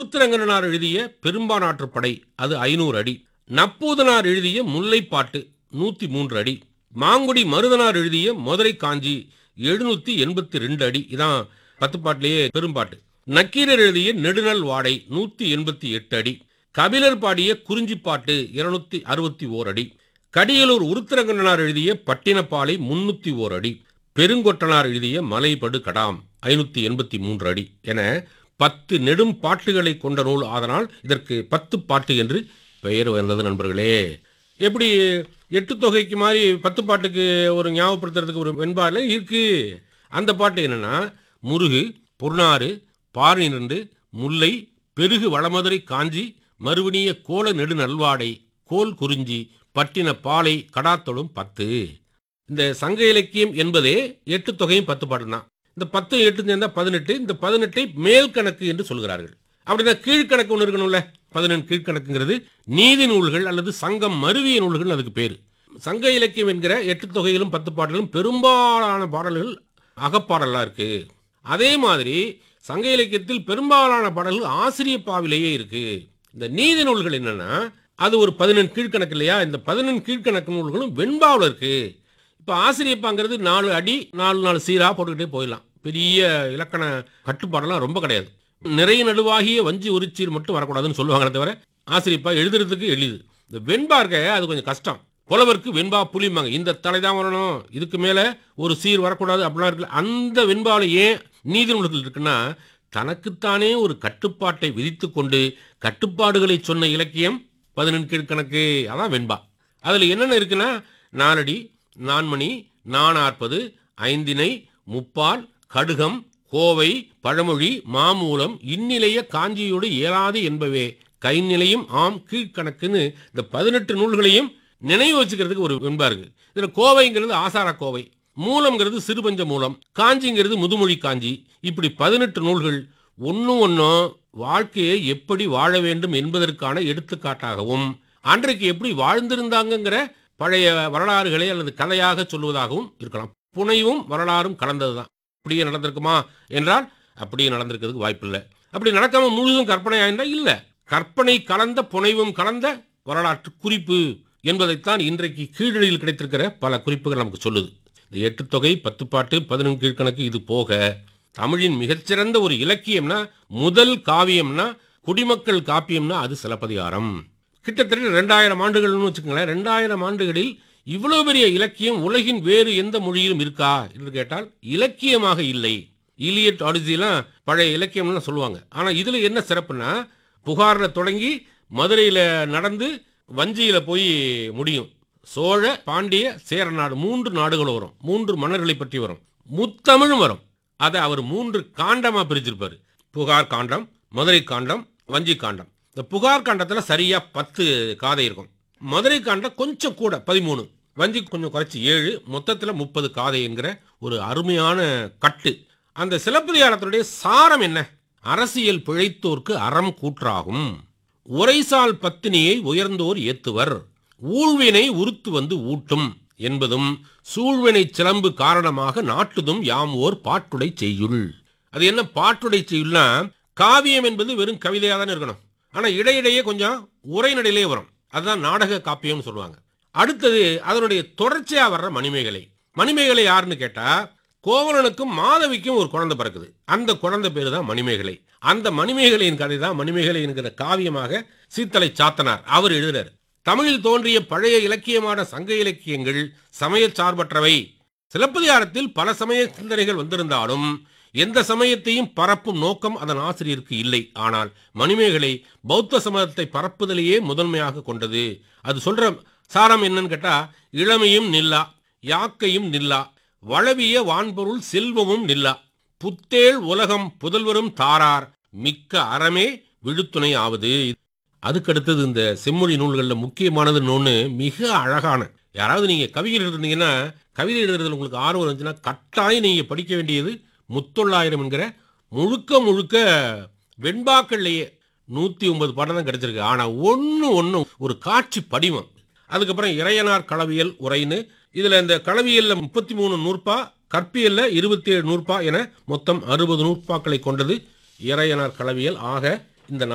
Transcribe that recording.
உருத்திரங்கனார் எழுதிய பெரும்பானாற்றுப் படை அது ஐநூறு அடி நப்பூதனார் எழுதிய முல்லைப்பாட்டு நூத்தி மூன்று அடி மாங்குடி மருதனார் எழுதிய மதுரை காஞ்சி எழுநூத்தி எண்பத்தி ரெண்டு அடி இதான் பத்து பாட்டிலேயே பெரும்பாட்டு நக்கீரர் எழுதிய நெடுநல் வாடை நூத்தி எண்பத்தி எட்டு அடி கபிலர் பாடிய குறிஞ்சிப்பாட்டு இருநூத்தி அறுபத்தி ஓர் அடி கடியலூர் உருத்திரங்கனார் எழுதிய பட்டினப்பாலை முன்னூத்தி ஓர் அடி பெருங்கொட்டனார் எழுதிய மலைபடு கடாம் ஐநூத்தி எண்பத்தி மூன்று அடி என பத்து நெடும் பாட்டுகளை கொண்ட நூல் ஆதனால் இதற்கு பத்து பாட்டு என்று பெயர் வந்தது நண்பர்களே எப்படி எட்டு தொகைக்கு மாதிரி பத்து பாட்டுக்கு ஒரு ஞாபகப்படுத்துறதுக்கு ஒரு வெண்பால இருக்கு அந்த பாட்டு என்னன்னா முருகு பொருணாறு பாரினிரண்டு முல்லை பெருகு வளமதுரை காஞ்சி மறுவணிய கோல நெடு நல்வாடை கோல் குறிஞ்சி பட்டின பாலை கடாத்தொழும் பத்து இந்த சங்க இலக்கியம் என்பதே எட்டு தொகையும் பத்து பாட்டு தான் இந்த பத்து எட்டு சேர்ந்தா பதினெட்டு இந்த பதினெட்டை மேல் கணக்கு என்று சொல்கிறார்கள் அப்படின்னா கீழ்கணக்கு ஒன்று இருக்கணும்ல பதினெண்டு கீழ்கணக்குங்கிறது நீதி நூல்கள் அல்லது சங்கம் மருவிய நூல்கள் அதுக்கு பேர் சங்க இலக்கியம் என்கிற எட்டு தொகையிலும் பத்து பாடலும் பெரும்பாலான பாடல்கள் அகப்பாடலா இருக்கு அதே மாதிரி சங்க இலக்கியத்தில் பெரும்பாலான பாடல்கள் ஆசிரிய பாவிலேயே இருக்கு இந்த நீதி நூல்கள் என்னன்னா அது ஒரு பதினெண்டு கீழ்கணக்கு இல்லையா இந்த பதினெண்டு கீழ்கணக்கு நூல்களும் வெண்பாவில் இருக்கு இப்போ ஆசிரியப்பாங்கிறது நாலு அடி நாலு நாலு சீரா போட்டுக்கிட்டே போயிடலாம் பெரிய இலக்கண கட்டுப்பாடெல்லாம் ரொம்ப கிடையாது நிறைய நடுவாகிய வஞ்சி உரிச்சீர் மட்டும் வரக்கூடாதுன்னு சொல்லுவாங்களே தவிர ஆசிரியப்பா எழுதுறதுக்கு எளிது இந்த வெண்பா இருக்க அது கொஞ்சம் கஷ்டம் புலவருக்கு வெண்பா புளியுமாங்க இந்த தலை தான் வரணும் இதுக்கு மேலே ஒரு சீர் வரக்கூடாது அப்படிலாம் இருக்குல்ல அந்த வெண்பாவில் ஏன் நீதி நூல்கள் இருக்குன்னா தனக்குத்தானே ஒரு கட்டுப்பாட்டை விதித்து கொண்டு கட்டுப்பாடுகளை சொன்ன இலக்கியம் பதினெண்டு கீழ்கணக்கு அதான் வெண்பா அதில் என்னென்ன இருக்குன்னா நாலடி நான்மணி நானாற்பது ஐந்தினை முப்பால் கடுகம் கோவை பழமொழி மாமூலம் இந்நிலைய காஞ்சியோடு இயலாது என்பவே கைநிலையும் ஆம் கீழ்கணக்குன்னு இந்த பதினெட்டு நூல்களையும் நினைவு வச்சுக்கிறதுக்கு ஒரு வெண்பா இருக்கு இதில் கோவைங்கிறது ஆசார கோவை மூலம்ங்கிறது சிறுபஞ்ச மூலம் காஞ்சிங்கிறது முதுமொழி காஞ்சி இப்படி பதினெட்டு நூல்கள் ஒன்றும் ஒன்றும் வாழ்க்கையை எப்படி வாழ வேண்டும் என்பதற்கான எடுத்துக்காட்டாகவும் அன்றைக்கு எப்படி வாழ்ந்திருந்தாங்கங்கிற பழைய வரலாறுகளை அல்லது கதையாக சொல்வதாகவும் இருக்கலாம் புனைவும் வரலாறும் கலந்ததுதான் அப்படியே நடந்திருக்குமா என்றால் அப்படியே நடந்திருக்கிறதுக்கு வாய்ப்பில்லை அப்படி நடக்காம முழுதும் கற்பனை ஆயிருந்தா இல்ல கற்பனை கலந்த புனைவும் கலந்த வரலாற்று குறிப்பு என்பதைத்தான் இன்றைக்கு கீழடியில் கிடைத்திருக்கிற பல குறிப்புகள் நமக்கு சொல்லுது இந்த எட்டு தொகை பத்து பாட்டு பதினொன்று கீழ்கணக்கு இது போக தமிழின் மிகச்சிறந்த ஒரு இலக்கியம்னா முதல் காவியம்னா குடிமக்கள் காப்பியம்னா அது சிலப்பதிகாரம் கிட்டத்தட்ட ரெண்டாயிரம் ஆண்டுகள்னு வச்சுக்கோங்களேன் ரெண்டாயிரம் ஆண்டுகளில் இவ்வளவு பெரிய இலக்கியம் உலகின் வேறு எந்த மொழியிலும் இருக்கா என்று கேட்டால் இலக்கியமாக இல்லை இலியட் ஆடிசிலாம் பழைய இலக்கியம்னு சொல்லுவாங்க ஆனா இதுல என்ன சிறப்புனா புகார்ல தொடங்கி மதுரையில நடந்து வஞ்சியில போய் முடியும் சோழ பாண்டிய சேர நாடு மூன்று நாடுகள் வரும் மூன்று மன்னர்களை பற்றி வரும் முத்தமிழும் வரும் அதை அவர் மூன்று காண்டமா பிரிச்சிருப்பாரு புகார் காண்டம் மதுரை காண்டம் வஞ்சி காண்டம் இந்த புகார் காண்டத்துல சரியா பத்து காதை இருக்கும் மதுரை காண்டம் கொஞ்சம் கூட பதிமூணு வஞ்சி கொஞ்சம் குறைச்சி ஏழு மொத்தத்துல முப்பது காதை என்கிற ஒரு அருமையான கட்டு அந்த சிலப்பதிகாரத்தினுடைய சாரம் என்ன அரசியல் பிழைத்தோர்க்கு அறம் கூற்றாகும் உரைசால் பத்தினியை உயர்ந்தோர் ஏத்துவர் ஊழ்வினை உருத்து வந்து ஊட்டும் என்பதும் சூழ்வினை சிலம்பு காரணமாக நாட்டுதும் யாம் ஓர் பாட்டுடை செய்யுள் அது என்ன பாட்டுடை செய்யுள்னா காவியம் என்பது வெறும் கவிதையாக தானே இருக்கணும் ஆனா இடையிடையே கொஞ்சம் உரைநடையிலே வரும் அதுதான் நாடக காப்பியம்னு சொல்லுவாங்க அடுத்தது அதனுடைய தொடர்ச்சியா வர்ற மணிமேகலை மணிமேகலை யாருன்னு கேட்டா கோவலனுக்கும் மாதவிக்கும் ஒரு குழந்தை பிறக்குது அந்த குழந்தை பேரு தான் மணிமேகலை அந்த மணிமேகலையின் கதை தான் மணிமேகலை என்கிற காவியமாக சீத்தலை சாத்தனார் அவர் எழுதுறார் தமிழில் தோன்றிய பழைய இலக்கியமான சங்க இலக்கியங்கள் சமய சார்பற்றவை சிலப்பதிகாரத்தில் பல சமய சிந்தனைகள் வந்திருந்தாலும் எந்த சமயத்தையும் பரப்பும் நோக்கம் அதன் ஆசிரியருக்கு இல்லை ஆனால் மணிமேகலை பௌத்த சமயத்தை பரப்புதலையே முதன்மையாக கொண்டது அது சொல்ற சாரம் என்னன்னு கேட்டா இளமையும் நில்லா யாக்கையும் நில்லா வளவிய வான்பொருள் செல்வமும் நில்லா புத்தேள் உலகம் புதல்வரும் தாரார் மிக்க அறமே விழுத்துணை ஆவது அதுக்கடுத்தது இந்த செம்மொழி நூல்களில் முக்கியமானதுன்னு ஒன்று மிக அழகான யாராவது நீங்கள் கவிதை எழுதுனீங்கன்னா கவிதை எழுதுறதுல உங்களுக்கு ஆர்வம் இருந்துச்சுன்னா கட்டாயம் நீங்கள் படிக்க வேண்டியது முத்தொள்ளாயிரம் என்கிற முழுக்க முழுக்க வெண்பாக்கள்லையே நூற்றி ஒன்பது பாடம் தான் கிடைச்சிருக்கு ஆனால் ஒன்று ஒன்று ஒரு காட்சி படிவம் அதுக்கப்புறம் இறையனார் களவியல் உரைன்னு இதில் இந்த களவியலில் முப்பத்தி மூணு நூற்பா கற்பியலில் இருபத்தி ஏழு நூற்பா என மொத்தம் அறுபது நூற்பாக்களை கொண்டது இறையனார் களவியல் ஆக இந்த